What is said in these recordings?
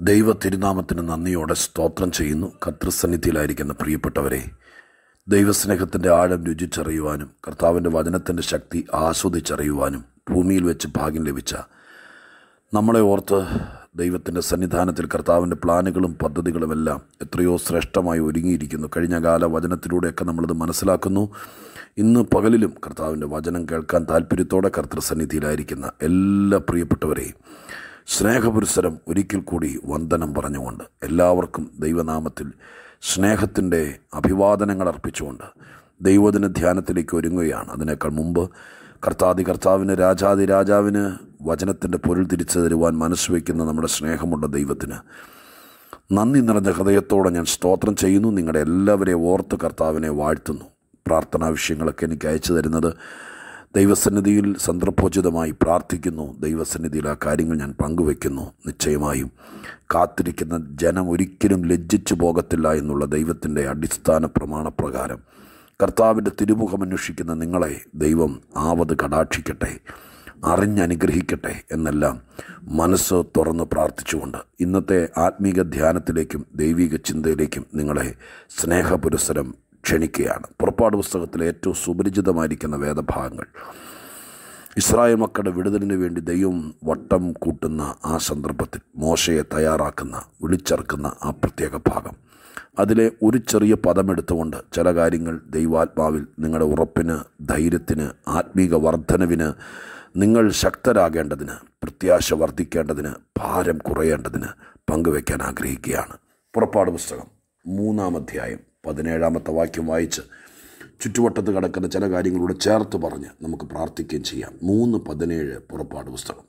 ദൈവ തിരുനാമത്തിന് നന്ദിയോടെ സ്തോത്രം ചെയ്യുന്നു കർത്തൃസന്നിധിയിലായിരിക്കുന്ന പ്രിയപ്പെട്ടവരെ ദൈവസ്നേഹത്തിൻ്റെ ആഴം രുചിച്ചറിയുവാനും കർത്താവിൻ്റെ വചനത്തിൻ്റെ ശക്തി ആസ്വദിച്ചറിയുവാനും ഭൂമിയിൽ വെച്ച് ഭാഗ്യം ലഭിച്ച നമ്മളെ ഓർത്ത് ദൈവത്തിൻ്റെ സന്നിധാനത്തിൽ കർത്താവിൻ്റെ പ്ലാനുകളും പദ്ധതികളുമെല്ലാം എത്രയോ ശ്രേഷ്ഠമായി ഒരുങ്ങിയിരിക്കുന്നു കഴിഞ്ഞ കാല വചനത്തിലൂടെയൊക്കെ നമ്മളത് മനസ്സിലാക്കുന്നു ഇന്ന് പകലിലും കർത്താവിൻ്റെ വചനം കേൾക്കാൻ താല്പര്യത്തോടെ കർത്തൃസന്നിധിയിലായിരിക്കുന്ന എല്ലാ പ്രിയപ്പെട്ടവരെയും സ്നേഹപുരസരം ഒരിക്കൽ കൂടി വന്ദനം പറഞ്ഞുകൊണ്ട് എല്ലാവർക്കും ദൈവനാമത്തിൽ സ്നേഹത്തിൻ്റെ അഭിവാദനങ്ങൾ അർപ്പിച്ചുകൊണ്ട് ദൈവദിന ധ്യാനത്തിലേക്ക് ഒരുങ്ങുകയാണ് അതിനേക്കാൾ മുമ്പ് കർത്താതി കർത്താവിന് രാജാതി രാജാവിന് വചനത്തിൻ്റെ പൊരുൾ തിരിച്ചു തരുവാൻ മനസ്സ് വയ്ക്കുന്ന നമ്മുടെ സ്നേഹമുള്ള ദൈവത്തിന് നന്ദി നിറഞ്ഞ ഹൃദയത്തോടെ ഞാൻ സ്തോത്രം ചെയ്യുന്നു നിങ്ങളുടെ എല്ലാവരെയും ഓർത്ത് കർത്താവിനെ വാഴ്ത്തുന്നു പ്രാർത്ഥനാ വിഷയങ്ങളൊക്കെ എനിക്ക് അയച്ചു തരുന്നത് ദൈവസന്നിധിയിൽ സന്ദർഭോചിതമായി പ്രാർത്ഥിക്കുന്നു ദൈവസന്നിധിയിൽ ആ കാര്യങ്ങൾ ഞാൻ പങ്കുവെക്കുന്നു നിശ്ചയമായും കാത്തിരിക്കുന്ന ജനം ഒരിക്കലും ലജ്ജിച്ചു പോകത്തില്ല എന്നുള്ള ദൈവത്തിൻ്റെ അടിസ്ഥാന പ്രമാണപ്രകാരം കർത്താവിൻ്റെ തിരുമുഖം അന്വേഷിക്കുന്ന നിങ്ങളെ ദൈവം ആവത് കടാക്ഷിക്കട്ടെ അറിഞ്ഞനുഗ്രഹിക്കട്ടെ എന്നെല്ലാം മനസ്സ് തുറന്ന് പ്രാർത്ഥിച്ചുകൊണ്ട് ഇന്നത്തെ ആത്മീക ധ്യാനത്തിലേക്കും ദൈവിക ചിന്തയിലേക്കും നിങ്ങളെ സ്നേഹപുരസരം ക്ഷണിക്കുകയാണ് പുറപ്പാട് പുസ്തകത്തിലെ ഏറ്റവും സുപരിചിതമായിരിക്കുന്ന വേദഭാഗങ്ങൾ ഇസ്രായേൽ മക്കളുടെ വിടുതലിന് വേണ്ടി ദൈവം വട്ടം കൂട്ടുന്ന ആ സന്ദർഭത്തിൽ മോശയെ തയ്യാറാക്കുന്ന വിളിച്ചേർക്കുന്ന ആ പ്രത്യേക ഭാഗം അതിലെ ഒരു ചെറിയ പദമെടുത്തുകൊണ്ട് ചില കാര്യങ്ങൾ ദൈവാത്മാവിൽ നിങ്ങളുടെ ഉറപ്പിന് ധൈര്യത്തിന് ആത്മീക വർധനവിന് നിങ്ങൾ ശക്തരാകേണ്ടതിന് പ്രത്യാശ വർദ്ധിക്കേണ്ടതിന് ഭാരം കുറയേണ്ടതിന് പങ്കുവയ്ക്കാൻ ആഗ്രഹിക്കുകയാണ് പുറപ്പാട് പുസ്തകം മൂന്നാം അധ്യായം പതിനേഴാമത്തെ വാക്യം വായിച്ച് ചുറ്റുവട്ടത്ത് കിടക്കുന്ന ചില കാര്യങ്ങളോട് ചേർത്ത് പറഞ്ഞ് നമുക്ക് പ്രാർത്ഥിക്കുകയും ചെയ്യാം മൂന്ന് പതിനേഴ് പുറപ്പാട് പുസ്തകം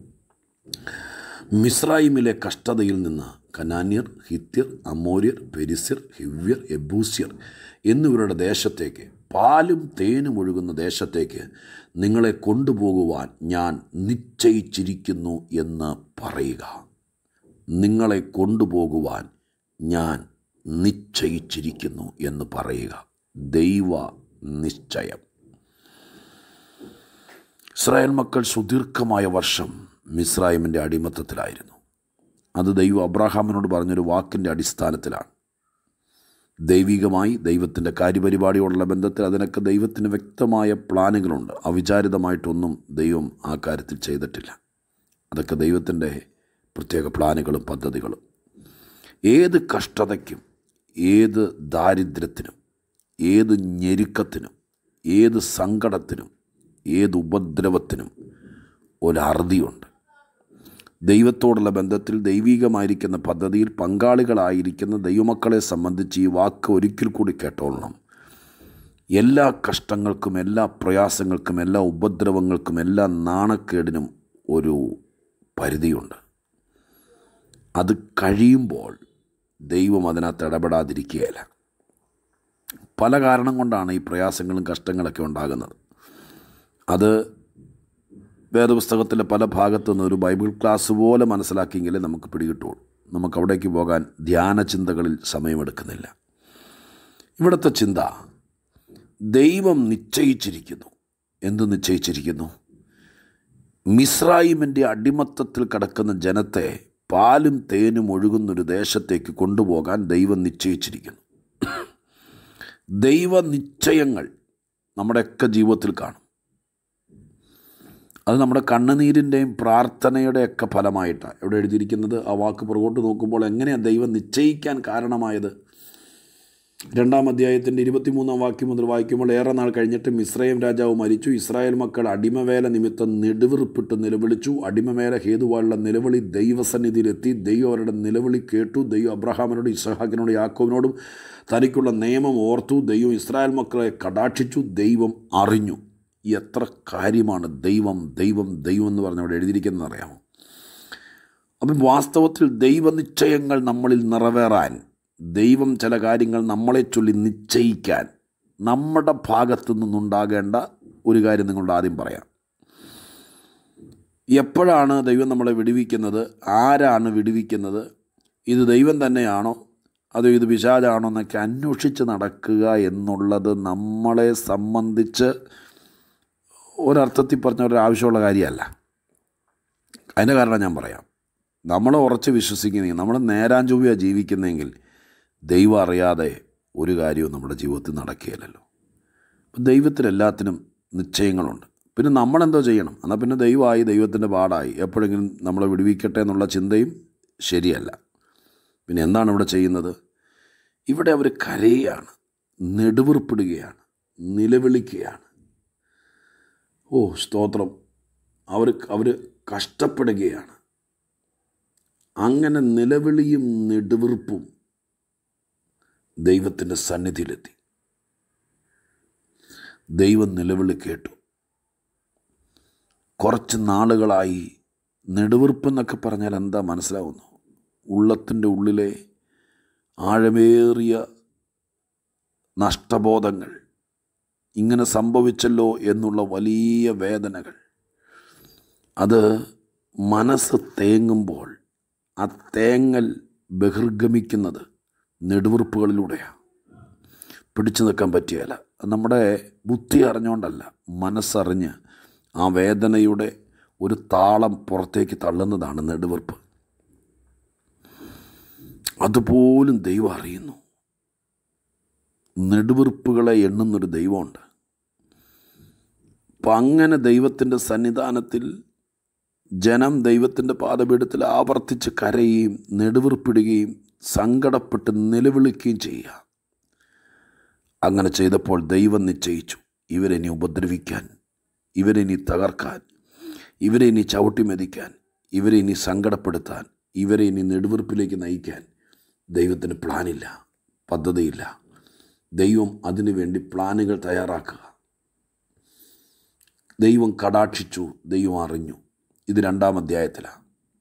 മിസ്രൈമിലെ കഷ്ടതയിൽ നിന്ന് കനാന്യർ ഹിത്യർ അമോര്യർ പെരിസ്യർ ഹിവ്യർ എബൂസ്യർ എന്നിവരുടെ ദേശത്തേക്ക് പാലും തേനും ഒഴുകുന്ന ദേശത്തേക്ക് നിങ്ങളെ കൊണ്ടുപോകുവാൻ ഞാൻ നിശ്ചയിച്ചിരിക്കുന്നു എന്ന് പറയുക നിങ്ങളെ കൊണ്ടുപോകുവാൻ ഞാൻ നിശ്ചയിച്ചിരിക്കുന്നു എന്ന് പറയുക ദൈവ നിശ്ചയം ഇസ്രായേൽ മക്കൾ സുദീർഘമായ വർഷം മിസ്രൈമിൻ്റെ അടിമത്തത്തിലായിരുന്നു അത് ദൈവം അബ്രാഹാമിനോട് പറഞ്ഞൊരു വാക്കിൻ്റെ അടിസ്ഥാനത്തിലാണ് ദൈവികമായി ദൈവത്തിൻ്റെ കാര്യപരിപാടിയോടുള്ള ബന്ധത്തിൽ അതിനൊക്കെ ദൈവത്തിന് വ്യക്തമായ പ്ലാനുകളുണ്ട് അവിചാരിതമായിട്ടൊന്നും ദൈവം ആ കാര്യത്തിൽ ചെയ്തിട്ടില്ല അതൊക്കെ ദൈവത്തിൻ്റെ പ്രത്യേക പ്ലാനുകളും പദ്ധതികളും ഏത് കഷ്ടതയ്ക്കും ഏത് ദാരിദ്ര്യത്തിനും ഏത് ഞെരുക്കത്തിനും ഏത് സങ്കടത്തിനും ഏത് ഉപദ്രവത്തിനും ഒരറുതിയുണ്ട് ദൈവത്തോടുള്ള ബന്ധത്തിൽ ദൈവികമായിരിക്കുന്ന പദ്ധതിയിൽ പങ്കാളികളായിരിക്കുന്ന ദൈവമക്കളെ സംബന്ധിച്ച് ഈ വാക്ക് ഒരിക്കൽ കൂടി കേട്ടോളണം എല്ലാ കഷ്ടങ്ങൾക്കും എല്ലാ പ്രയാസങ്ങൾക്കും എല്ലാ ഉപദ്രവങ്ങൾക്കും എല്ലാ നാണക്കേടിനും ഒരു പരിധിയുണ്ട് അത് കഴിയുമ്പോൾ ദൈവം അതിനകത്ത് ഇടപെടാതിരിക്കുകയില്ല പല കാരണം കൊണ്ടാണ് ഈ പ്രയാസങ്ങളും കഷ്ടങ്ങളൊക്കെ ഉണ്ടാകുന്നത് അത് വേദപുസ്തകത്തിലെ പല ഭാഗത്തു നിന്ന് ഒരു ബൈബിൾ ക്ലാസ് പോലെ മനസ്സിലാക്കിയെങ്കിലേ നമുക്ക് പിടികിട്ടുള്ളൂ നമുക്ക് അവിടേക്ക് പോകാൻ ധ്യാന ചിന്തകളിൽ സമയമെടുക്കുന്നില്ല ഇവിടുത്തെ ചിന്ത ദൈവം നിശ്ചയിച്ചിരിക്കുന്നു എന്ത് നിശ്ചയിച്ചിരിക്കുന്നു മിസ്രൈമിൻ്റെ അടിമത്തത്തിൽ കിടക്കുന്ന ജനത്തെ പാലും തേനും ഒഴുകുന്നൊരു ദേശത്തേക്ക് കൊണ്ടുപോകാൻ ദൈവം നിശ്ചയിച്ചിരിക്കുന്നു ദൈവ നിശ്ചയങ്ങൾ നമ്മുടെയൊക്കെ ജീവിതത്തിൽ കാണും അത് നമ്മുടെ കണ്ണുനീരിൻ്റെയും പ്രാർത്ഥനയുടെയൊക്കെ ഫലമായിട്ടാണ് ഇവിടെ എഴുതിയിരിക്കുന്നത് ആ വാക്ക് പുറകോട്ട് നോക്കുമ്പോൾ എങ്ങനെയാണ് ദൈവം നിശ്ചയിക്കാൻ കാരണമായത് രണ്ടാം അധ്യായത്തിൻ്റെ ഇരുപത്തിമൂന്നാം വാക്യം മുതൽ വായിക്കുമ്പോൾ ഏറെ നാൾ കഴിഞ്ഞിട്ട് മിസ്രൈം രാജാവ് മരിച്ചു ഇസ്രായേൽ മക്കൾ അടിമവേല നിമിത്തം നെടുവിറിപ്പിട്ട് നിലവിളിച്ചു അടിമവേല ഹേതുവായുള്ള നിലവിളി ദൈവസന്നിധിയിലെത്തി ദൈവം അവരുടെ നിലവിളി കേട്ടു ദൈവം അബ്രഹാമിനോടും ഇസ്ഹാക്കിനോടും യാക്കോവിനോടും തനിക്കുള്ള നിയമം ഓർത്തു ദൈവം ഇസ്രായേൽ മക്കളെ കടാക്ഷിച്ചു ദൈവം അറിഞ്ഞു എത്ര കാര്യമാണ് ദൈവം ദൈവം ദൈവം എന്ന് പറഞ്ഞ് അവിടെ എഴുതിയിരിക്കുന്നത് അറിയാമോ അപ്പം വാസ്തവത്തിൽ ദൈവനിശ്ചയങ്ങൾ നമ്മളിൽ നിറവേറാൻ ദൈവം ചില കാര്യങ്ങൾ നമ്മളെ ചൊല്ലി നിശ്ചയിക്കാൻ നമ്മുടെ ഭാഗത്തു നിന്നുണ്ടാകേണ്ട ഒരു കാര്യം നിങ്ങളോട് ആദ്യം പറയാം എപ്പോഴാണ് ദൈവം നമ്മളെ വിടുവിക്കുന്നത് ആരാണ് വിടുവിക്കുന്നത് ഇത് ദൈവം തന്നെയാണോ അതോ ഇത് പിശാചാണോ എന്നൊക്കെ അന്വേഷിച്ച് നടക്കുക എന്നുള്ളത് നമ്മളെ സംബന്ധിച്ച് ഒരർത്ഥത്തിൽ പറഞ്ഞ ഒരു ആവശ്യമുള്ള കാര്യമല്ല അതിൻ്റെ കാരണം ഞാൻ പറയാം നമ്മൾ ഉറച്ച് വിശ്വസിക്കുന്നെങ്കിൽ നമ്മൾ നേരാഞ്ചൊവ്വയാണ് ജീവിക്കുന്നെങ്കിൽ ദൈവം അറിയാതെ ഒരു കാര്യവും നമ്മുടെ ജീവിതത്തിൽ നടക്കുകയില്ലല്ലോ അപ്പം ദൈവത്തിന് എല്ലാത്തിനും നിശ്ചയങ്ങളുണ്ട് പിന്നെ നമ്മളെന്തോ ചെയ്യണം എന്നാൽ പിന്നെ ദൈവമായി ദൈവത്തിൻ്റെ പാടായി എപ്പോഴെങ്കിലും നമ്മളെ വിടുവിക്കട്ടെ എന്നുള്ള ചിന്തയും ശരിയല്ല പിന്നെ എന്താണ് ഇവിടെ ചെയ്യുന്നത് ഇവിടെ അവർ കരയുകയാണ് നെടുവീർപ്പിടുകയാണ് നിലവിളിക്കുകയാണ് ഓ സ്തോത്രം അവർ അവർ കഷ്ടപ്പെടുകയാണ് അങ്ങനെ നിലവിളിയും നെടുവീർപ്പും ദൈവത്തിൻ്റെ സന്നിധിയിലെത്തി ദൈവം നിലവിളി കേട്ടു കുറച്ച് നാളുകളായി നെടുവീർപ്പെന്നൊക്കെ പറഞ്ഞാൽ എന്താ മനസ്സിലാവുന്നു ഉള്ളത്തിൻ്റെ ഉള്ളിലെ ആഴമേറിയ നഷ്ടബോധങ്ങൾ ഇങ്ങനെ സംഭവിച്ചല്ലോ എന്നുള്ള വലിയ വേദനകൾ അത് മനസ്സ് തേങ്ങുമ്പോൾ ആ തേങ്ങൽ ബഹിർഗമിക്കുന്നത് നെടുവീർപ്പുകളിലൂടെയാണ് പിടിച്ചു നിൽക്കാൻ പറ്റിയല്ല നമ്മുടെ ബുദ്ധി അറിഞ്ഞുകൊണ്ടല്ല മനസ്സറിഞ്ഞ് ആ വേദനയുടെ ഒരു താളം പുറത്തേക്ക് തള്ളുന്നതാണ് നെടുവീർപ്പ് അതുപോലും ദൈവം അറിയുന്നു നെടുവീർപ്പുകളെ എണ്ണുന്നൊരു ദൈവമുണ്ട് അപ്പം അങ്ങനെ ദൈവത്തിൻ്റെ സന്നിധാനത്തിൽ ജനം ദൈവത്തിൻ്റെ പാദപീഠത്തിൽ ആവർത്തിച്ച് കരയുകയും നെടുവീർപ്പിടുകയും സങ്കടപ്പെട്ട് നിലവിളിക്കുകയും ചെയ്യുക അങ്ങനെ ചെയ്തപ്പോൾ ദൈവം നിശ്ചയിച്ചു ഇവരെനി ഉപദ്രവിക്കാൻ ഇവരെനി തകർക്കാൻ ഇവരെ ഇനി ചവിട്ടി മെതിക്കാൻ ഇവരെ ഇനി സങ്കടപ്പെടുത്താൻ ഇവരെ ഇനി നെടുവീർപ്പിലേക്ക് നയിക്കാൻ ദൈവത്തിന് പ്ലാനില്ല പദ്ധതിയില്ല ദൈവം അതിനു വേണ്ടി പ്ലാനുകൾ തയ്യാറാക്കുക ദൈവം കടാക്ഷിച്ചു ദൈവം അറിഞ്ഞു ഇത് രണ്ടാം അധ്യായത്തിലാണ്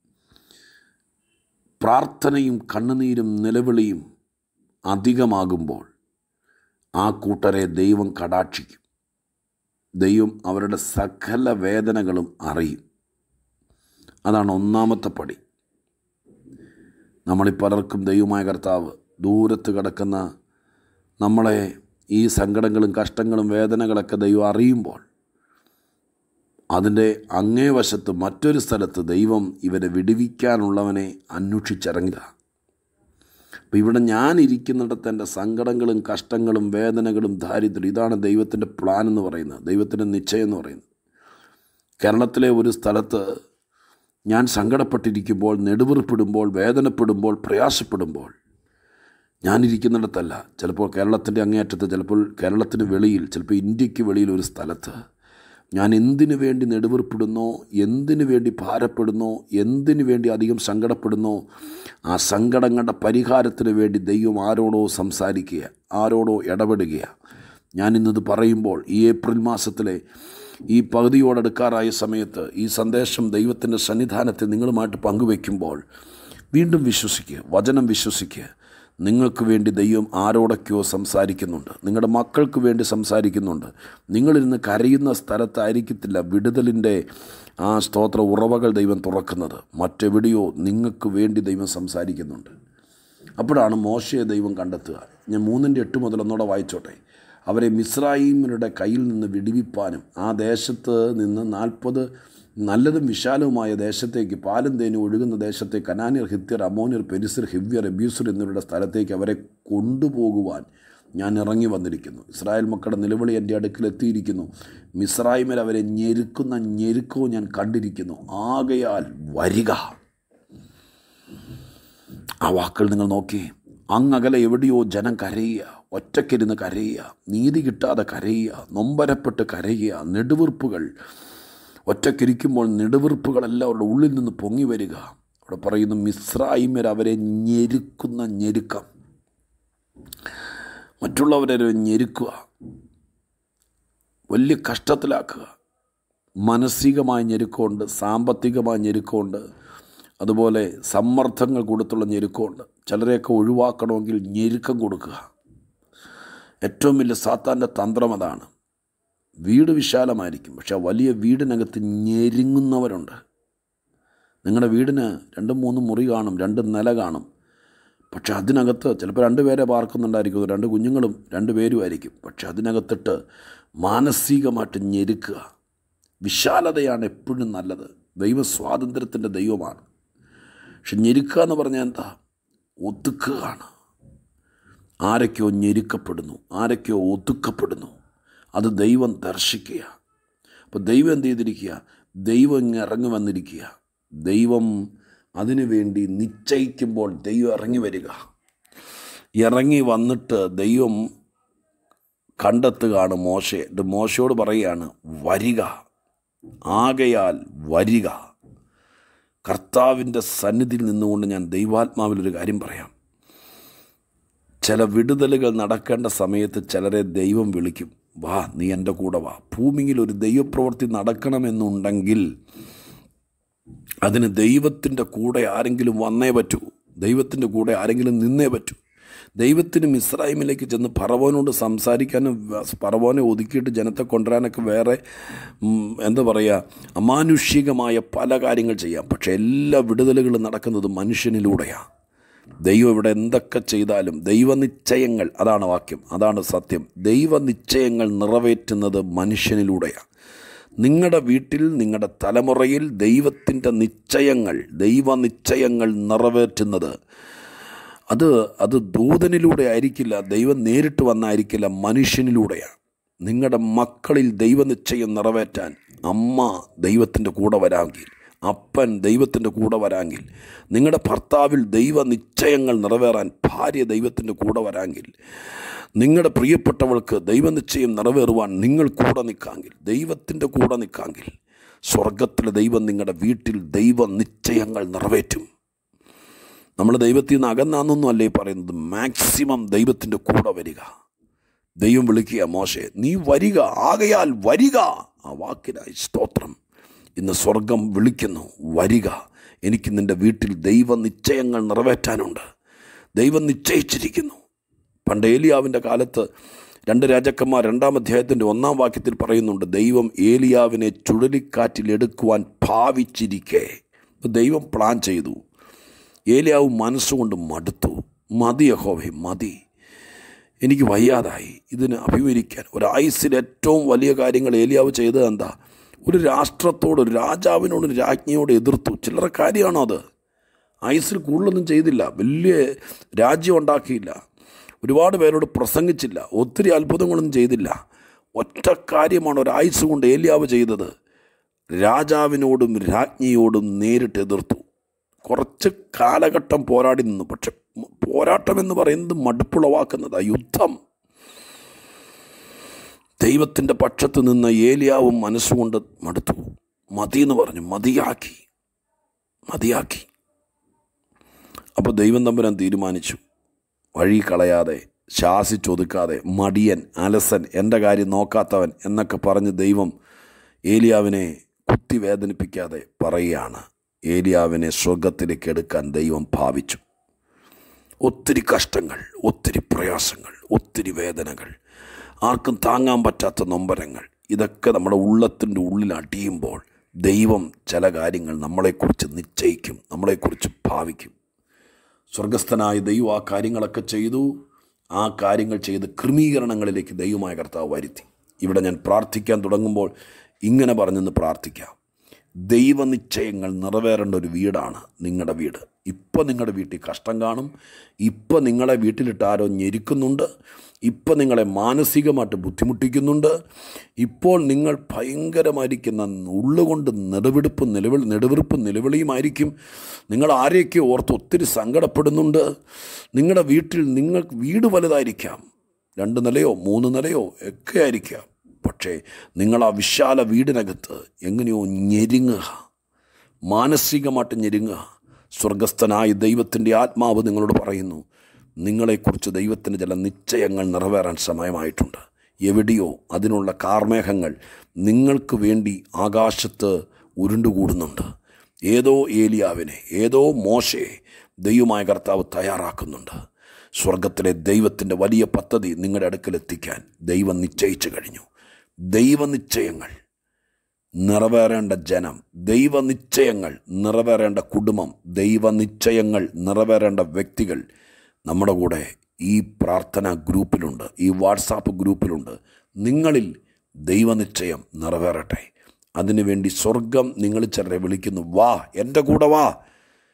പ്രാർത്ഥനയും കണ്ണുനീരും നിലവിളിയും അധികമാകുമ്പോൾ ആ കൂട്ടരെ ദൈവം കടാക്ഷിക്കും ദൈവം അവരുടെ സകല വേദനകളും അറിയും അതാണ് ഒന്നാമത്തെ പടി നമ്മളീ പലർക്കും ദൈവമായ കർത്താവ് ദൂരത്ത് കിടക്കുന്ന നമ്മളെ ഈ സങ്കടങ്ങളും കഷ്ടങ്ങളും വേദനകളൊക്കെ ദൈവം അറിയുമ്പോൾ അതിൻ്റെ അങ്ങേ വശത്ത് മറ്റൊരു സ്ഥലത്ത് ദൈവം ഇവരെ വിടുവിക്കാനുള്ളവനെ അന്വേഷിച്ചിറങ്ങില്ല അപ്പോൾ ഇവിടെ ഞാൻ ഇരിക്കുന്നിടത്ത് എൻ്റെ സങ്കടങ്ങളും കഷ്ടങ്ങളും വേദനകളും ദാരിദ്ര്യം ഇതാണ് ദൈവത്തിൻ്റെ പ്ലാൻ എന്ന് പറയുന്നത് ദൈവത്തിൻ്റെ നിശ്ചയം എന്ന് പറയുന്നത് കേരളത്തിലെ ഒരു സ്ഥലത്ത് ഞാൻ സങ്കടപ്പെട്ടിരിക്കുമ്പോൾ നെടുവീർപ്പിടുമ്പോൾ വേദനപ്പെടുമ്പോൾ പ്രയാസപ്പെടുമ്പോൾ ഞാനിരിക്കുന്നിടത്തല്ല ചിലപ്പോൾ കേരളത്തിൻ്റെ അങ്ങേയറ്റത്ത് ചിലപ്പോൾ കേരളത്തിന് വെളിയിൽ ചിലപ്പോൾ ഇന്ത്യക്ക് വെളിയിൽ ഒരു സ്ഥലത്ത് ഞാൻ എന്തിനു വേണ്ടി നെടുവീർപ്പിടുന്നോ എന്തിനു വേണ്ടി ഭാരപ്പെടുന്നോ എന്തിനു വേണ്ടി അധികം സങ്കടപ്പെടുന്നോ ആ സങ്കടങ്ങളുടെ പരിഹാരത്തിന് വേണ്ടി ദൈവം ആരോടോ സംസാരിക്കുക ആരോടോ ഇടപെടുക ഞാനിന്നത് പറയുമ്പോൾ ഈ ഏപ്രിൽ മാസത്തിലെ ഈ പകുതിയോടടുക്കാറായ സമയത്ത് ഈ സന്ദേശം ദൈവത്തിൻ്റെ സന്നിധാനത്തെ നിങ്ങളുമായിട്ട് പങ്കുവെക്കുമ്പോൾ വീണ്ടും വിശ്വസിക്കുക വചനം വിശ്വസിക്കുക നിങ്ങൾക്ക് വേണ്ടി ദൈവം ആരോടൊക്കെയോ സംസാരിക്കുന്നുണ്ട് നിങ്ങളുടെ മക്കൾക്ക് വേണ്ടി സംസാരിക്കുന്നുണ്ട് നിങ്ങളിരുന്ന് കരയുന്ന സ്ഥലത്തായിരിക്കത്തില്ല വിടുതലിൻ്റെ ആ സ്തോത്ര ഉറവകൾ ദൈവം തുറക്കുന്നത് മറ്റെവിടെയോ നിങ്ങൾക്ക് വേണ്ടി ദൈവം സംസാരിക്കുന്നുണ്ട് അപ്പോഴാണ് മോശയെ ദൈവം കണ്ടെത്തുക ഞാൻ മൂന്നിൻ്റെ എട്ട് മുതൽ ഒന്നുകൂടെ വായിച്ചോട്ടെ അവരെ മിസ്രായിമിനുടെ കയ്യിൽ നിന്ന് വിടിവിപ്പാനും ആ ദേശത്ത് നിന്ന് നാൽപ്പത് നല്ലതും വിശാലവുമായ ദേശത്തേക്ക് പാലും തേനും ഒഴുകുന്ന ദേശത്തേക്ക് കനാനിയർ ഹിത്യർ അമോനിയർ പെരിസർ ഹിവ്യർ എബ്യൂസർ എന്നിവരുടെ സ്ഥലത്തേക്ക് അവരെ കൊണ്ടുപോകുവാൻ ഞാൻ ഇറങ്ങി വന്നിരിക്കുന്നു ഇസ്രായേൽ മക്കളുടെ നിലവിളി എൻ്റെ അടുക്കൽ എത്തിയിരിക്കുന്നു മിസ്രായിമൽ അവരെ ഞെരുക്കുന്ന ഞെരുക്കവും ഞാൻ കണ്ടിരിക്കുന്നു ആകയാൽ വരിക ആ വാക്കുകൾ നിങ്ങൾ നോക്കി അങ്ങകലെ എവിടെയോ ജനം കരയുക ഒറ്റക്കിരുന്ന് കരയുക നീതി കിട്ടാതെ കരയുക നൊമ്പരപ്പെട്ട് കരയുക നെടുവീർപ്പുകൾ ഒറ്റക്കിരിക്കുമ്പോൾ നെടുവീർപ്പുകളെല്ലാം അവരുടെ ഉള്ളിൽ നിന്ന് പൊങ്ങി വരിക അവിടെ പറയുന്നു മിസ്രായിമർ അവരെ ഞെരുക്കുന്ന ഞെരുക്കം മറ്റുള്ളവരെ ഞെരുക്കുക വലിയ കഷ്ടത്തിലാക്കുക മാനസികമായ ഞെരുക്കമുണ്ട് സാമ്പത്തികമായ ഞെരുക്കമുണ്ട് അതുപോലെ സമ്മർദ്ദങ്ങൾ കൊടുത്തുള്ള ഞെരുക്കമുണ്ട് ചിലരെയൊക്കെ ഒഴിവാക്കണമെങ്കിൽ ഞെരുക്കം കൊടുക്കുക ഏറ്റവും വലിയ സാത്താൻ്റെ തന്ത്രം അതാണ് വീട് വിശാലമായിരിക്കും പക്ഷെ വലിയ വീടിനകത്ത് ഞെരുങ്ങുന്നവരുണ്ട് നിങ്ങളുടെ വീടിന് രണ്ടും മൂന്നും മുറി കാണും രണ്ട് നില കാണും പക്ഷെ അതിനകത്ത് ചിലപ്പോൾ രണ്ട് പേരെ പാർക്കുന്നുണ്ടായിരിക്കും രണ്ട് കുഞ്ഞുങ്ങളും രണ്ട് പേരും ആയിരിക്കും പക്ഷെ അതിനകത്തിട്ട് മാനസികമായിട്ട് ഞെരുക്കുക വിശാലതയാണ് എപ്പോഴും നല്ലത് ദൈവ സ്വാതന്ത്ര്യത്തിൻ്റെ ദൈവമാണ് പക്ഷെ ഞെരുക്കുക എന്ന് പറഞ്ഞാൽ എന്താ ഒതുക്കുകയാണ് ആരൊക്കെയോ ഞെരുക്കപ്പെടുന്നു ആരൊക്കെയോ ഒതുക്കപ്പെടുന്നു അത് ദൈവം ദർശിക്കുക അപ്പോൾ ദൈവം എന്ത് ചെയ്തിരിക്കുക ദൈവം ഇങ്ങ് ഇറങ്ങി വന്നിരിക്കുക ദൈവം അതിനു വേണ്ടി നിശ്ചയിക്കുമ്പോൾ ദൈവം ഇറങ്ങി വരിക ഇറങ്ങി വന്നിട്ട് ദൈവം കണ്ടെത്തുകയാണ് മോശയെ ഇത് മോശയോട് പറയുകയാണ് വരിക ആകയാൽ വരിക കർത്താവിൻ്റെ സന്നിധിയിൽ നിന്നുകൊണ്ട് ഞാൻ ദൈവാത്മാവിലൊരു കാര്യം പറയാം ചില വിടുതലുകൾ നടക്കേണ്ട സമയത്ത് ചിലരെ ദൈവം വിളിക്കും വാ നീ എൻ്റെ കൂടെ വാ ഭൂമിയിൽ ഒരു ദൈവപ്രവൃത്തി നടക്കണമെന്നുണ്ടെങ്കിൽ അതിന് ദൈവത്തിൻ്റെ കൂടെ ആരെങ്കിലും വന്നേ പറ്റൂ ദൈവത്തിൻ്റെ കൂടെ ആരെങ്കിലും നിന്നേ പറ്റൂ ദൈവത്തിന് മിസ്രൈമിലേക്ക് ചെന്ന് പറവോനോട് സംസാരിക്കാനും പറവോനെ ഒതുക്കിയിട്ട് ജനത്തെ കൊണ്ടുവരാനൊക്കെ വേറെ ഉം, എന്താ പറയുക അമാനുഷികമായ പല കാര്യങ്ങൾ ചെയ്യാം പക്ഷേ എല്ലാ വിടുതലുകളും നടക്കുന്നത് മനുഷ്യനിലൂടെയാണ് ദൈവം ഇവിടെ എന്തൊക്കെ ചെയ്താലും ദൈവനിശ്ചയങ്ങൾ അതാണ് വാക്യം അതാണ് സത്യം ദൈവനിശ്ചയങ്ങൾ നിറവേറ്റുന്നത് മനുഷ്യനിലൂടെയാണ് നിങ്ങളുടെ വീട്ടിൽ നിങ്ങളുടെ തലമുറയിൽ ദൈവത്തിൻ്റെ നിശ്ചയങ്ങൾ ദൈവനിശ്ചയങ്ങൾ നിറവേറ്റുന്നത് അത് അത് ദൂതനിലൂടെ ആയിരിക്കില്ല ദൈവം നേരിട്ട് വന്നായിരിക്കില്ല മനുഷ്യനിലൂടെയാണ് നിങ്ങളുടെ മക്കളിൽ ദൈവനിശ്ചയം നിറവേറ്റാൻ അമ്മ ദൈവത്തിൻ്റെ കൂടെ വരാമെങ്കിൽ അപ്പൻ ദൈവത്തിൻ്റെ കൂടെ വരാമെങ്കിൽ നിങ്ങളുടെ ഭർത്താവിൽ ദൈവ നിശ്ചയങ്ങൾ നിറവേറാൻ ഭാര്യ ദൈവത്തിൻ്റെ കൂടെ വരാമെങ്കിൽ നിങ്ങളുടെ പ്രിയപ്പെട്ടവൾക്ക് ദൈവനിശ്ചയം നിറവേറുവാൻ നിങ്ങൾ കൂടെ നിൽക്കാമെങ്കിൽ ദൈവത്തിൻ്റെ കൂടെ നിൽക്കാമെങ്കിൽ സ്വർഗത്തിലെ ദൈവം നിങ്ങളുടെ വീട്ടിൽ ദൈവ നിശ്ചയങ്ങൾ നിറവേറ്റും നമ്മൾ ദൈവത്തിൽ നിന്ന് അകന്നാന്നൊന്നും അല്ലേ പറയുന്നത് മാക്സിമം ദൈവത്തിൻ്റെ കൂടെ വരിക ദൈവം വിളിക്കുക മോശെ നീ വരിക ആകയാൽ വരിക ആ വാക്കിനായി സ്തോത്രം ഇന്ന് സ്വർഗം വിളിക്കുന്നു വരിക എനിക്ക് നിൻ്റെ വീട്ടിൽ ദൈവ നിശ്ചയങ്ങൾ നിറവേറ്റാനുണ്ട് ദൈവം നിശ്ചയിച്ചിരിക്കുന്നു പണ്ട് ഏലിയാവിൻ്റെ കാലത്ത് രണ്ട് രാജാക്കന്മാർ രണ്ടാം അധ്യായത്തിൻ്റെ ഒന്നാം വാക്യത്തിൽ പറയുന്നുണ്ട് ദൈവം ഏലിയാവിനെ ചുഴലിക്കാറ്റിലെടുക്കുവാൻ ഭാവിച്ചിരിക്കെ അപ്പോൾ ദൈവം പ്ലാൻ ചെയ്തു ഏലിയാവ് മനസ്സുകൊണ്ട് മടുത്തു മതി യഹോവേ മതി എനിക്ക് വയ്യാതായി ഇതിന് അഭിമുഖിക്കാൻ ഒരായുസിൽ ഏറ്റവും വലിയ കാര്യങ്ങൾ ഏലിയാവ് ചെയ്തത് എന്താ ഒരു രാഷ്ട്രത്തോട് ഒരു രാജാവിനോട് ഒരു രാജ്ഞിയോട് എതിർത്തു ചില്ലറ കാര്യമാണോ അത് ആയുസിൽ കൂടുതലൊന്നും ചെയ്തില്ല വലിയ രാജ്യം ഉണ്ടാക്കിയില്ല ഒരുപാട് പേരോട് പ്രസംഗിച്ചില്ല ഒത്തിരി അത്ഭുതങ്ങളൊന്നും ചെയ്തില്ല ഒറ്റ കാര്യമാണ് ഒരായുസ് കൊണ്ട് ഏലിയാവ് ചെയ്തത് രാജാവിനോടും രാജ്ഞിയോടും നേരിട്ട് എതിർത്തു കുറച്ച് കാലഘട്ടം പോരാടി നിന്നു പക്ഷെ പോരാട്ടം എന്ന് പറയുന്നത് മടുപ്പുളവാക്കുന്നത് യുദ്ധം ദൈവത്തിൻ്റെ പക്ഷത്ത് നിന്ന് ഏലിയാവും മനസ്സുകൊണ്ട് മടുത്തു മതി എന്ന് പറഞ്ഞു മതിയാക്കി മതിയാക്കി അപ്പോൾ ദൈവം തമ്പുരാൻ തീരുമാനിച്ചു വഴി കളയാതെ ശാസിച്ചൊതുക്കാതെ മടിയൻ അലസൻ എൻ്റെ കാര്യം നോക്കാത്തവൻ എന്നൊക്കെ പറഞ്ഞ് ദൈവം ഏലിയാവിനെ കുത്തി വേദനിപ്പിക്കാതെ പറയുകയാണ് ഏലിയാവിനെ സ്വർഗത്തിലേക്ക് എടുക്കാൻ ദൈവം ഭാവിച്ചു ഒത്തിരി കഷ്ടങ്ങൾ ഒത്തിരി പ്രയാസങ്ങൾ ഒത്തിരി വേദനകൾ ആർക്കും താങ്ങാൻ പറ്റാത്ത നൊമ്പരങ്ങൾ ഇതൊക്കെ നമ്മുടെ ഉള്ളത്തിൻ്റെ ഉള്ളിൽ അടിയുമ്പോൾ ദൈവം ചില കാര്യങ്ങൾ നമ്മളെക്കുറിച്ച് നിശ്ചയിക്കും നമ്മളെക്കുറിച്ച് ഭാവിക്കും സ്വർഗസ്ഥനായ ദൈവം ആ കാര്യങ്ങളൊക്കെ ചെയ്തു ആ കാര്യങ്ങൾ ചെയ്ത് ക്രമീകരണങ്ങളിലേക്ക് ദൈവമായ കർത്താവ് വരുത്തി ഇവിടെ ഞാൻ പ്രാർത്ഥിക്കാൻ തുടങ്ങുമ്പോൾ ഇങ്ങനെ പറഞ്ഞെന്ന് പ്രാർത്ഥിക്കാം ദൈവനിശ്ചയങ്ങൾ നിറവേറേണ്ട ഒരു വീടാണ് നിങ്ങളുടെ വീട് ഇപ്പോൾ നിങ്ങളുടെ വീട്ടിൽ കഷ്ടം കാണും ഇപ്പോൾ നിങ്ങളെ വീട്ടിലിട്ട് ആരോ ഞെരുക്കുന്നുണ്ട് ഇപ്പോൾ നിങ്ങളെ മാനസികമായിട്ട് ബുദ്ധിമുട്ടിക്കുന്നുണ്ട് ഇപ്പോൾ നിങ്ങൾ ഭയങ്കരമായിരിക്കുന്ന ഉള്ളുകൊണ്ട് നെടുവെടുപ്പും നിലവിളി നെടുവെറുപ്പും നിലവിളിയുമായിരിക്കും നിങ്ങൾ ആരെയൊക്കെ ഓർത്ത് ഒത്തിരി സങ്കടപ്പെടുന്നുണ്ട് നിങ്ങളുടെ വീട്ടിൽ നിങ്ങൾ വീട് വലുതായിരിക്കാം രണ്ട് നിലയോ മൂന്ന് നിലയോ ഒക്കെ ആയിരിക്കാം പക്ഷേ നിങ്ങൾ ആ വിശാല വീടിനകത്ത് എങ്ങനെയോ ഞെരുങ്ങുക മാനസികമായിട്ട് ഞെരുങ്ങുക സ്വർഗസ്ഥനായ ദൈവത്തിൻ്റെ ആത്മാവ് നിങ്ങളോട് പറയുന്നു നിങ്ങളെക്കുറിച്ച് ദൈവത്തിൻ്റെ ചില നിശ്ചയങ്ങൾ നിറവേറാൻ സമയമായിട്ടുണ്ട് എവിടെയോ അതിനുള്ള കാർമേഘങ്ങൾ നിങ്ങൾക്ക് വേണ്ടി ആകാശത്ത് ഉരുണ്ടുകൂടുന്നുണ്ട് ഏതോ ഏലിയാവിനെ ഏതോ മോശയെ ദൈവമായ കർത്താവ് തയ്യാറാക്കുന്നുണ്ട് സ്വർഗത്തിലെ ദൈവത്തിൻ്റെ വലിയ പദ്ധതി നിങ്ങളുടെ അടുക്കലെത്തിക്കാൻ ദൈവം നിശ്ചയിച്ചു കഴിഞ്ഞു ദൈവനിശ്ചയങ്ങൾ നിറവേറേണ്ട ജനം ദൈവനിശ്ചയങ്ങൾ നിറവേറേണ്ട കുടുംബം ദൈവനിശ്ചയങ്ങൾ നിറവേറേണ്ട വ്യക്തികൾ നമ്മുടെ കൂടെ ഈ പ്രാർത്ഥന ഗ്രൂപ്പിലുണ്ട് ഈ വാട്സാപ്പ് ഗ്രൂപ്പിലുണ്ട് നിങ്ങളിൽ ദൈവനിശ്ചയം നിറവേറട്ടെ അതിനുവേണ്ടി സ്വർഗം നിങ്ങൾ ചിലരെ വിളിക്കുന്നു വാ എൻ്റെ കൂടെ വാ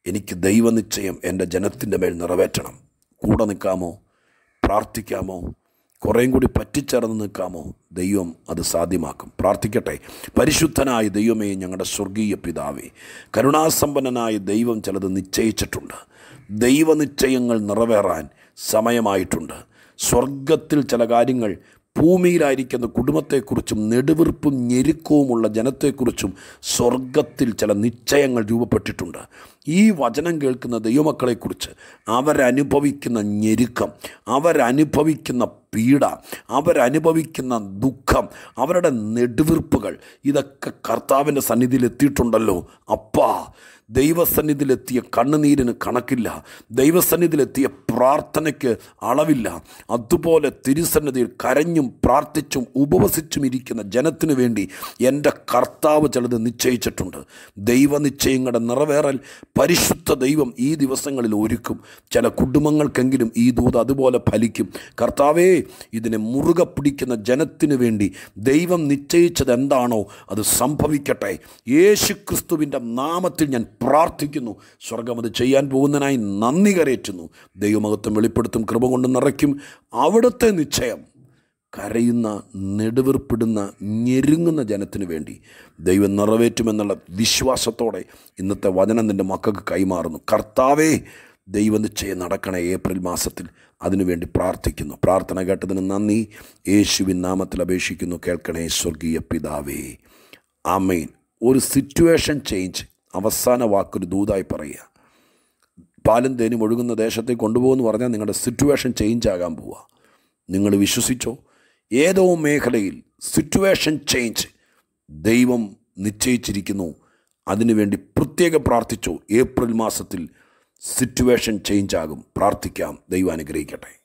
എനിക്ക് ദൈവനിശ്ചയം എൻ്റെ ജനത്തിൻ്റെ മേൽ നിറവേറ്റണം കൂടെ നിൽക്കാമോ പ്രാർത്ഥിക്കാമോ കുറേയും കൂടി പറ്റിച്ചേർന്ന് നിൽക്കാമോ ദൈവം അത് സാധ്യമാക്കും പ്രാർത്ഥിക്കട്ടെ പരിശുദ്ധനായ ദൈവമേ ഞങ്ങളുടെ സ്വർഗീയ പിതാവേ കരുണാസമ്പന്നനായ ദൈവം ചിലത് നിശ്ചയിച്ചിട്ടുണ്ട് ദൈവനിശ്ചയങ്ങൾ നിറവേറാൻ സമയമായിട്ടുണ്ട് സ്വർഗത്തിൽ ചില കാര്യങ്ങൾ ഭൂമിയിലായിരിക്കുന്ന കുടുംബത്തെക്കുറിച്ചും നെടുവീർപ്പും ഞെരുക്കവുമുള്ള ജനത്തെക്കുറിച്ചും സ്വർഗത്തിൽ ചില നിശ്ചയങ്ങൾ രൂപപ്പെട്ടിട്ടുണ്ട് ഈ വചനം കേൾക്കുന്ന ദൈവമക്കളെക്കുറിച്ച് അവരനുഭവിക്കുന്ന ഞെരുക്കം അവരനുഭവിക്കുന്ന പീഡ അവരനുഭവിക്കുന്ന ദുഃഖം അവരുടെ നെടുവീർപ്പുകൾ ഇതൊക്കെ കർത്താവിൻ്റെ സന്നിധിയിൽ എത്തിയിട്ടുണ്ടല്ലോ അപ്പാ ദൈവസന്നിധിയിലെത്തിയ കണ്ണുനീരിന് കണക്കില്ല ദൈവസന്നിധിയിലെത്തിയ പ്രാർത്ഥനയ്ക്ക് അളവില്ല അതുപോലെ തിരുസന്നിധിയിൽ കരഞ്ഞും പ്രാർത്ഥിച്ചും ഉപവസിച്ചും ഇരിക്കുന്ന ജനത്തിനു വേണ്ടി എൻ്റെ കർത്താവ് ചിലത് നിശ്ചയിച്ചിട്ടുണ്ട് ദൈവനിശ്ചയങ്ങളുടെ നിറവേറൽ പരിശുദ്ധ ദൈവം ഈ ദിവസങ്ങളിൽ ഒരുക്കും ചില കുടുംബങ്ങൾക്കെങ്കിലും ഈ ദൂത് അതുപോലെ ഫലിക്കും കർത്താവേ ഇതിനെ മുറുകെ പിടിക്കുന്ന ജനത്തിനു വേണ്ടി ദൈവം നിശ്ചയിച്ചത് എന്താണോ അത് സംഭവിക്കട്ടെ യേശു ക്രിസ്തുവിൻ്റെ നാമത്തിൽ ഞാൻ പ്രാർത്ഥിക്കുന്നു സ്വർഗം അത് ചെയ്യാൻ പോകുന്നതിനായി നന്ദി കരയറ്റുന്നു ദൈവമഹത്വം വെളിപ്പെടുത്തും കൃപ കൊണ്ട് നിറയ്ക്കും അവിടുത്തെ നിശ്ചയം കരയുന്ന നെടുവീർപ്പിടുന്ന ഞെരുങ്ങുന്ന ജനത്തിനു വേണ്ടി ദൈവം നിറവേറ്റുമെന്നുള്ള വിശ്വാസത്തോടെ ഇന്നത്തെ വചനം നിൻ്റെ മക്കൾക്ക് കൈമാറുന്നു കർത്താവേ ദൈവനിശ്ചയം നടക്കണേ ഏപ്രിൽ മാസത്തിൽ അതിനുവേണ്ടി പ്രാർത്ഥിക്കുന്നു പ്രാർത്ഥന കേട്ടതിന് നന്ദി യേശുവിൻ നാമത്തിൽ അപേക്ഷിക്കുന്നു കേൾക്കണേ സ്വർഗീയ പിതാവേ ആമേൻ ഒരു സിറ്റുവേഷൻ ചേഞ്ച് അവസാന വാക്കൊരു ദൂതായി പറയുക പാലും തേനും ഒഴുകുന്ന ദേശത്തേക്ക് കൊണ്ടുപോകുമെന്ന് പറഞ്ഞാൽ നിങ്ങളുടെ സിറ്റുവേഷൻ ചേഞ്ച് ആകാൻ പോവുക നിങ്ങൾ വിശ്വസിച്ചോ ഏതോ മേഖലയിൽ സിറ്റുവേഷൻ ചേഞ്ച് ദൈവം നിശ്ചയിച്ചിരിക്കുന്നു അതിനുവേണ്ടി പ്രത്യേകം പ്രാർത്ഥിച്ചോ ഏപ്രിൽ മാസത്തിൽ സിറ്റുവേഷൻ ചേഞ്ച് ആകും പ്രാർത്ഥിക്കാം ദൈവം അനുഗ്രഹിക്കട്ടെ